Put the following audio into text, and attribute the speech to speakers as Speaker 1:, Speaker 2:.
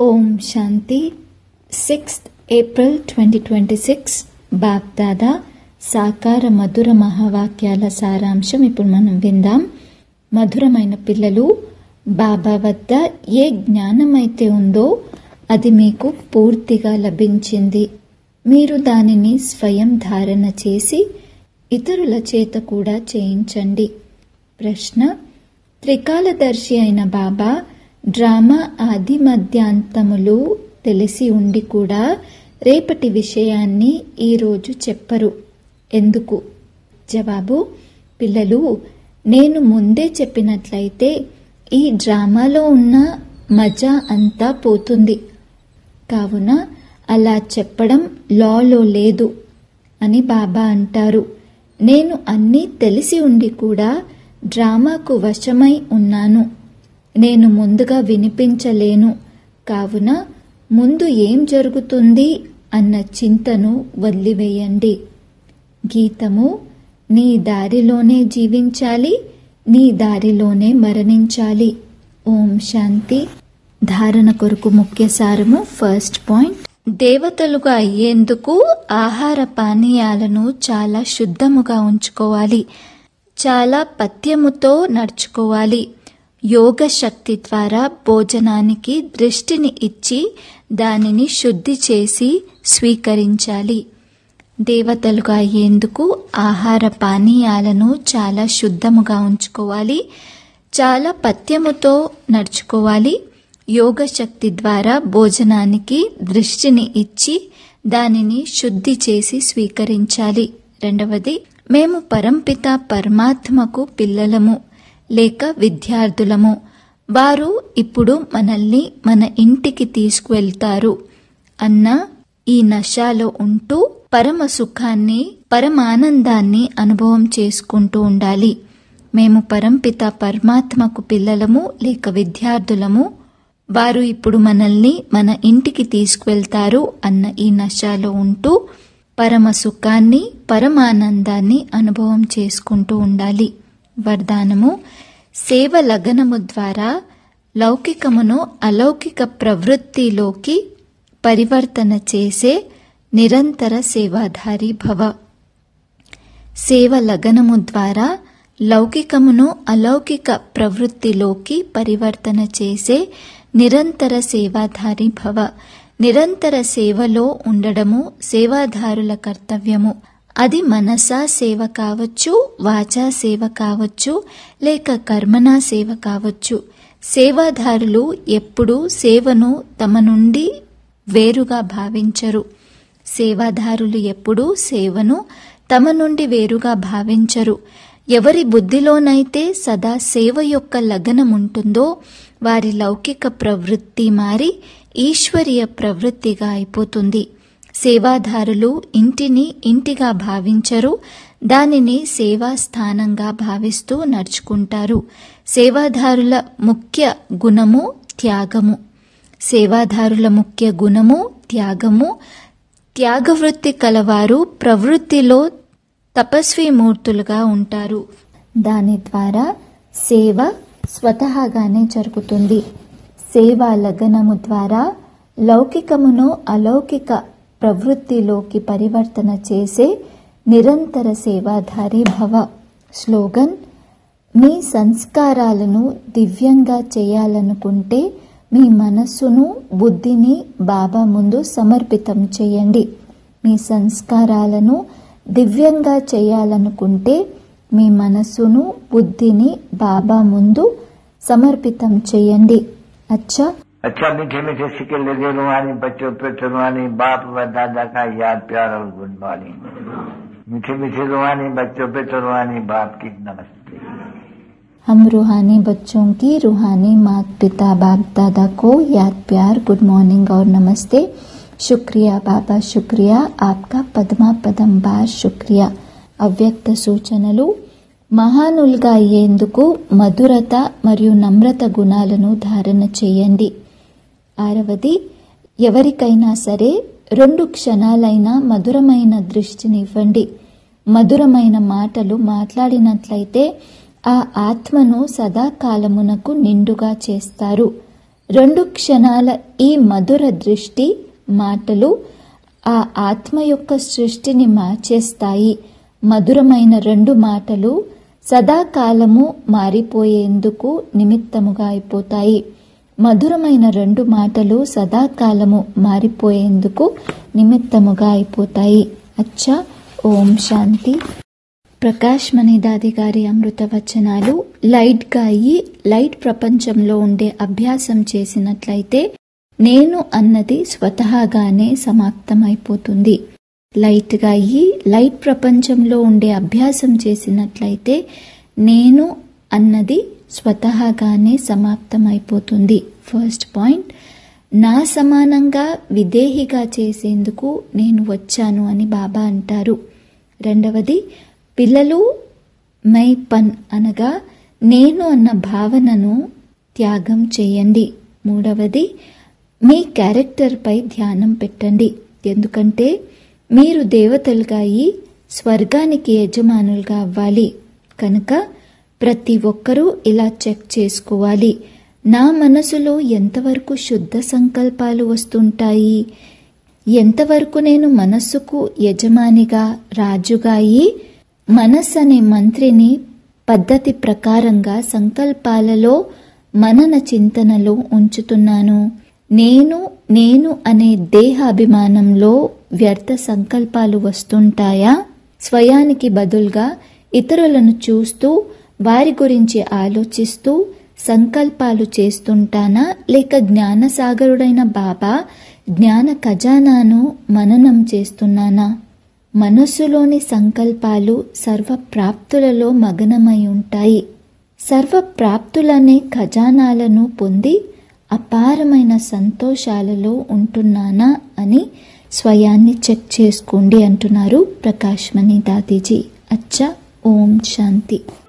Speaker 1: ఓం Shanti sixth April twenty twenty six BapDada సాకార మధుర మహావాక్యాల సారాంశం ఇప్పుడు మనం విందాం మధురమైన పిల్లలు బాబా వద్ద ఏ జ్ఞానమైతే ఉందో అది మీకు పూర్తిగా లభించింది మీరు దానిని స్వయం ధారణ చేసి ఇతరుల చేత కూడా చేయించండి ప్రశ్న త్రికాలదర్శి అయిన బాబా డ్రామా ఆది మధ్యాంతములు తెలిసి ఉండి కూడా రేపటి విషయాన్ని ఈరోజు చెప్పరు ఎందుకు జవాబు పిల్లలు నేను ముందే చెప్పినట్లయితే ఈ డ్రామాలో ఉన్న మజా అంతా పోతుంది కావున అలా చెప్పడం లాలో లేదు అని బాబా అంటారు నేను అన్నీ తెలిసి ఉండి కూడా డ్రామాకు వశమై ఉన్నాను నేను ముందుగా వినిపించలేను కావున ముందు ఏం జరుగుతుంది అన్న చింతను వదిలివేయండి గీతము నీ దారిలోనే జీవించాలి నీ దారిలోనే మరణించాలి ఓం శాంతి ధారణ కొరకు ముఖ్య సారము ఫస్ట్ పాయింట్ దేవతలుగా అయ్యేందుకు ఆహార పానీయాలను చాలా శుద్ధముగా ఉంచుకోవాలి చాలా పథ్యముతో నడుచుకోవాలి యోగ శక్తి ద్వారా భోజనానికి దృష్టిని ఇచ్చి దానిని శుద్ధి చేసి స్వీకరించాలి దేవతలుగా అయ్యేందుకు ఆహార పానీయాలను చాలా శుద్ధముగా ఉంచుకోవాలి చాలా పథ్యముతో నడుచుకోవాలి యోగ శక్తి ద్వారా భోజనానికి దృష్టిని ఇచ్చి దానిని శుద్ధి చేసి స్వీకరించాలి రెండవది మేము పరంపిత పరమాత్మకు పిల్లలము లేక విద్యార్థులము వారు ఇప్పుడు మనల్ని మన ఇంటికి తీసుకువెళ్తారు అన్న ఈ నశాలో ఉంటూ పరమ సుఖాన్ని పరమానందాన్ని అనుభవం చేసుకుంటూ ఉండాలి మేము పరంపిత పరమాత్మకు పిల్లలము లేక విద్యార్థులము వారు ఇప్పుడు మనల్ని మన ఇంటికి తీసుకువెళ్తారు అన్న ఈ నశాలో ఉంటూ పరమ సుఖాన్ని పరమానందాన్ని అనుభవం చేసుకుంటూ ఉండాలి వరదానము సేవ లగనము ద్వారా లౌకికమును అలౌకిక ప్రవృత్తిలోకి పరివర్తన చేసే నిరంతర సేవాధారి భవ సేవ లగనము ద్వారా లౌకికమును అలౌకిక ప్రవృత్తిలోకి పరివర్తన చేసే నిరంతర సేవాధారి భవ నిరంతర సేవలో ఉండడము సేవాదారుల కర్తవ్యము అది మనసా సేవ కావచ్చు వాచా సేవ కావచ్చు లేక కర్మనా సేవ కావచ్చు సేవాదారులు ఎప్పుడూ సేవను తమ నుండి వేరుగా భావించరు సేవాదారులు ఎప్పుడూ సేవను తమ నుండి వేరుగా భావించరు ఎవరి బుద్ధిలోనైతే సదా సేవ యొక్క లగ్నం ఉంటుందో వారి లౌకిక ప్రవృత్తి మారి ఈశ్వరీయ ప్రవృత్తిగా అయిపోతుంది సేవాదారులు ఇంటిని ఇంటిగా భావించరు దానిని సేవా స్థానంగా భావిస్తూ నడుచుకుంటారు సేవాదారుల ముఖ్య గుణము త్యాగము సేవాదారుల ముఖ్య గుణము త్యాగము త్యాగవృత్తి కలవారు ప్రవృత్తిలో తపస్వీ మూర్తులుగా ఉంటారు దాని ద్వారా సేవ స్వతహాగానే జరుగుతుంది సేవా లగనము ద్వారా లౌకికమును అలౌకిక ప్రవృత్తిలోకి పరివర్తన చేసే నిరంతర సేవాధారి భవ స్లోగన్ మీ సంస్కారాలను దివ్యంగా చేయాలనుకుంటే మీ మనస్సును బుద్ధిని బాబా ముందు సమర్పితం చేయండి మీ సంస్కారాలను దివ్యంగా చేయాలనుకుంటే మీ మనస్సును బుద్ధిని బాబా ముందు సమర్పితం చేయండి అచ్చా
Speaker 2: अच्छा मीठे मीठे सिक्के लगे रुहानी बच्चों पे रुहानी बाप व दादा का याद प्यार और गुड मॉर्निंग मीठे मीठे रुहानी बच्चों पे रुहानी बाप की नमस्ते
Speaker 1: हम रूहानी बच्चों की रूहानी माता पिता बाप दादा को याद प्यार गुड मॉर्निंग और नमस्ते शुक्रिया बाबा शुक्रिया आपका పద్మా పదం బార్ శుక్రియా అవ్యక్త సూచనలు మహానులుగా అయ్యేందుకు మధురత మరియు నమ్రత గుణాలను ధారణ చేయండి ఆరవది ఎవరికైనా సరే రెండు క్షణాలైనా మధురమైన దృష్టిని ఇవ్వండి మధురమైన మాటలు మాట్లాడినట్లయితే ఆ ఆత్మను సదాకాలమునకు నిండుగా చేస్తారు రెండు క్షణాల ఈ మధుర దృష్టి మాటలు ఆ ఆత్మ యొక్క సృష్టిని మార్చేస్తాయి మధురమైన రెండు మాటలు సదాకాలము మారిపోయేందుకు నిమిత్తముగా అయిపోతాయి మధురమైన రెండు మాటలు సదాకాలము మారిపోయేందుకు నిమిత్తముగా అయిపోతాయి అచ్చా ఓం శాంతి ప్రకాష్ మణిదాది గారి అమృత వచనాలు లైట్గా అయ్యి లైట్ ప్రపంచంలో ఉండే అభ్యాసం చేసినట్లయితే నేను అన్నది స్వతహాగానే సమాప్తమైపోతుంది లైట్గా అయ్యి లైట్ ప్రపంచంలో ఉండే అభ్యాసం చేసినట్లయితే నేను అన్నది స్వతహాగానే సమాప్తమైపోతుంది ఫస్ట్ పాయింట్ నా సమానంగా విదేహిగా చేసేందుకు నేను వచ్చాను అని బాబా అంటారు రెండవది పిల్లలు మై పన్ అనగా నేను అన్న భావనను త్యాగం చేయండి మూడవది మీ క్యారెక్టర్పై ధ్యానం పెట్టండి ఎందుకంటే మీరు దేవతలుగా అయి స్వర్గానికి యజమానులుగా అవ్వాలి కనుక ప్రతి ఒక్కరూ ఇలా చెక్ చేసుకోవాలి నా మనసులో ఎంతవరకు శుద్ధ సంకల్పాలు వస్తుంటాయి ఎంతవరకు నేను మనస్సుకు యజమానిగా రాజుగా అయి మనస్ అనే మంత్రిని పద్ధతి ప్రకారంగా సంకల్పాలలో మనన చింతనలో ఉంచుతున్నాను నేను నేను అనే దేహాభిమానంలో వ్యర్థ సంకల్పాలు వస్తుంటాయా స్వయానికి బదులుగా ఇతరులను చూస్తూ వారి గురించి ఆలోచిస్తూ సంకల్పాలు చేస్తుంటానా లేక జ్ఞానసాగరుడైన బాబా జ్ఞాన ఖజానాను మననం చేస్తున్నానా మనస్సులోని సంకల్పాలు సర్వప్రాప్తులలో మగనమై ఉంటాయి సర్వప్రాప్తులనే ఖజానాలను పొంది అపారమైన సంతోషాలలో ఉంటున్నానా అని స్వయాన్ని చెక్ చేసుకోండి అంటున్నారు ప్రకాశ్మణి దాదీజీ అచ్చా ఓం శాంతి